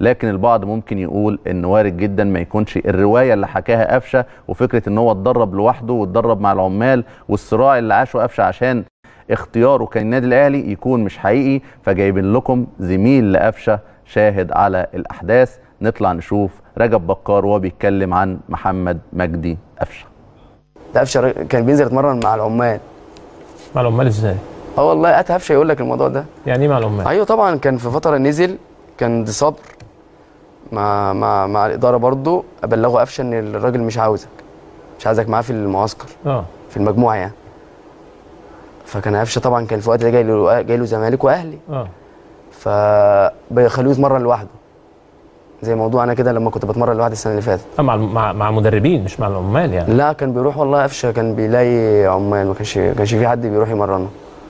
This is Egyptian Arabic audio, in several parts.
لكن البعض ممكن يقول ان وارد جدا ما يكونش الروايه اللي حكاها قفشه وفكره ان هو اتدرب لوحده واتدرب مع العمال والصراع اللي عاشه قفشه عشان اختياره كان النادي الاهلي يكون مش حقيقي فجايبين لكم زميل لقفشه شاهد على الاحداث نطلع نشوف رجب بكار وهو بيتكلم عن محمد مجدي قفشه ده قفشه كان بينزل يتمرن مع العمال مع العمال ازاي؟ اه والله قت قفشه يقول لك الموضوع ده يعني ايه مع العمال؟ ايوه طبعا كان في فتره نزل كان دي صبر مع مع مع الاداره برضو ابلغوا قفشه ان الراجل مش عاوزك مش عايزك معاه في المعسكر اه في المجموعه يعني فكان قفشه طبعا كان في الوقت ده جاي له جاي له زمالك واهلي اه فبيخلوه يتمرن لوحده زي موضوع انا كده لما كنت بتمرن لوحدي السنه اللي فاتت آه، مع مع مع مدربين مش مع العمال يعني لا كان بيروح والله قفشه كان بيلاقي عمال ما كانش كانش في حد بيروح يمرنه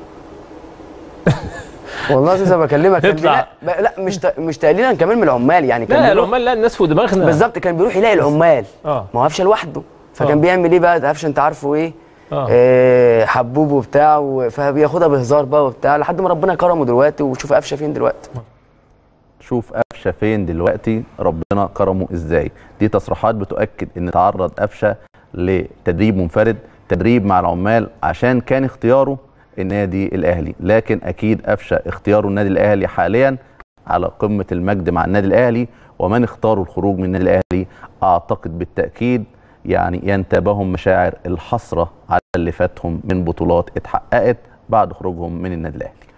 والله لسه بكلمك كان يطلع. بيلاقي لا مش ت- مش تقليلا كمان من العمال يعني كان لا بيروح- العمال لا الناس فوق دماغنا بالظبط كان بيروح يلاقي العمال اه ما هو قفشه لوحده فكان آه. بيعمل ايه بقى ده قفشه انت عارفه ايه اه آه حبوب وبتاع و- فبياخدها بهزار بقى وبتاع لحد ما ربنا كرمه دلوقتي وشوف قفشه فين دلوقتي شوف قفشه فين دلوقتي ربنا كرمه ازاي دي تصريحات بتؤكد ان تعرض قفشه لتدريب منفرد تدريب مع العمال عشان كان اختياره النادي الاهلي لكن اكيد قفشه اختياره النادي الاهلي حاليا على قمه المجد مع النادي الاهلي ومن اختاروا الخروج من النادي الاهلي اعتقد بالتاكيد يعني ينتابهم مشاعر الحسره على اللي فاتهم من بطولات اتحققت بعد خروجهم من النادي الاهلي